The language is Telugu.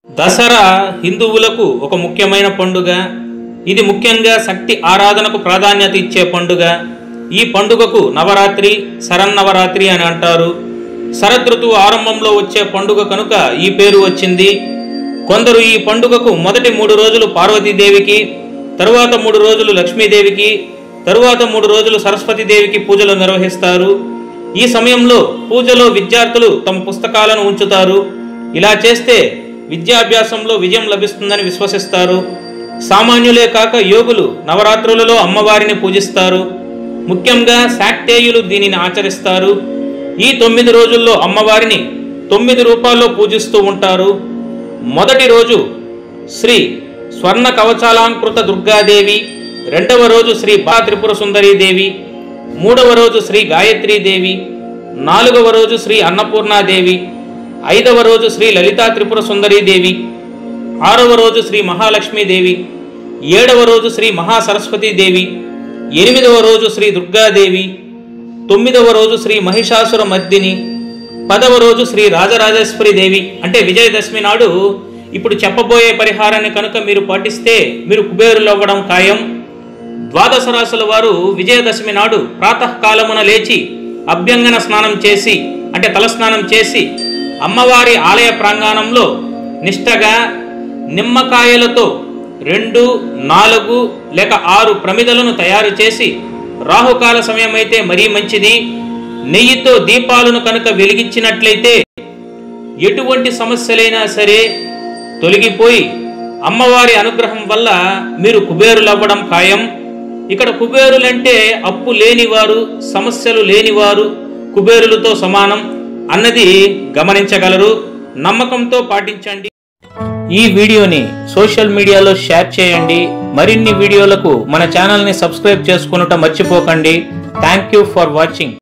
దసరా హిందువులకు ఒక ముఖ్యమైన పండుగ ఇది ముఖ్యంగా శక్తి ఆరాధనకు ప్రాధాన్యత ఇచ్చే పండుగ ఈ పండుగకు నవరాత్రి శరన్నవరాత్రి అని అంటారు శరదృతువు ఆరంభంలో వచ్చే పండుగ కనుక ఈ పేరు వచ్చింది కొందరు ఈ పండుగకు మొదటి మూడు రోజులు పార్వతీదేవికి తరువాత మూడు రోజులు లక్ష్మీదేవికి తరువాత మూడు రోజులు సరస్వతీదేవికి పూజలు నిర్వహిస్తారు ఈ సమయంలో పూజలో విద్యార్థులు తమ పుస్తకాలను ఉంచుతారు ఇలా చేస్తే విద్యాభ్యాసంలో విజయం లభిస్తుందని విశ్వసిస్తారు సామాన్యులే కాక యోగులు నవరాత్రులలో అమ్మవారిని పూజిస్తారు ముఖ్యంగా శాక్తేయులు దీనిని ఆచరిస్తారు ఈ తొమ్మిది రోజుల్లో అమ్మవారిని తొమ్మిది రూపాల్లో పూజిస్తూ ఉంటారు మొదటి రోజు శ్రీ స్వర్ణ కవచాలంకృత దుర్గాదేవి రెండవ రోజు శ్రీ బా త్రిపుర సుందరీదేవి మూడవ రోజు శ్రీ గాయత్రీదేవి నాలుగవ రోజు శ్రీ అన్నపూర్ణాదేవి ఐదవ రోజు శ్రీ లలితా త్రిపుర సుందరీదేవి ఆరవ రోజు శ్రీ మహాలక్ష్మీదేవి ఏడవ రోజు శ్రీ మహాసరస్వతీదేవి ఎనిమిదవ రోజు శ్రీ దుర్గాదేవి తొమ్మిదవ రోజు శ్రీ మహిషాసుర మర్దిని పదవ రోజు శ్రీ రాజరాజేశ్వరి దేవి అంటే విజయదశమి నాడు ఇప్పుడు చెప్పబోయే పరిహారాన్ని కనుక మీరు పాటిస్తే మీరు కుబేరులు అవ్వడం ఖాయం ద్వాదశ రాశుల వారు విజయదశమి నాడు ప్రాతకాలమున లేచి అభ్యంగన స్నానం చేసి అంటే తలస్నానం చేసి అమ్మవారి ఆలయ ప్రాంగణంలో నిష్టగా నిమ్మకాయలతో రెండు నాలుగు లేక ఆరు ప్రమిదలను తయారు చేసి రాహుకాల సమయం అయితే మరీ మంచిది నెయ్యితో దీపాలను కనుక వెలిగించినట్లయితే ఎటువంటి సమస్యలైనా సరే తొలగిపోయి అమ్మవారి అనుగ్రహం వల్ల మీరు కుబేరులవ్వడం ఖాయం ఇక్కడ కుబేరులంటే అప్పు లేనివారు సమస్యలు లేనివారు కుబేరులతో సమానం అన్నది గమనించగలరు నమ్మకంతో పాటించండి ఈ వీడియోని సోషల్ మీడియాలో షేర్ చేయండి మరిన్ని వీడియోలకు మన ఛానల్ని సబ్స్క్రైబ్ చేసుకునుట మర్చిపోకండి థ్యాంక్ యూ ఫర్ వాచింగ్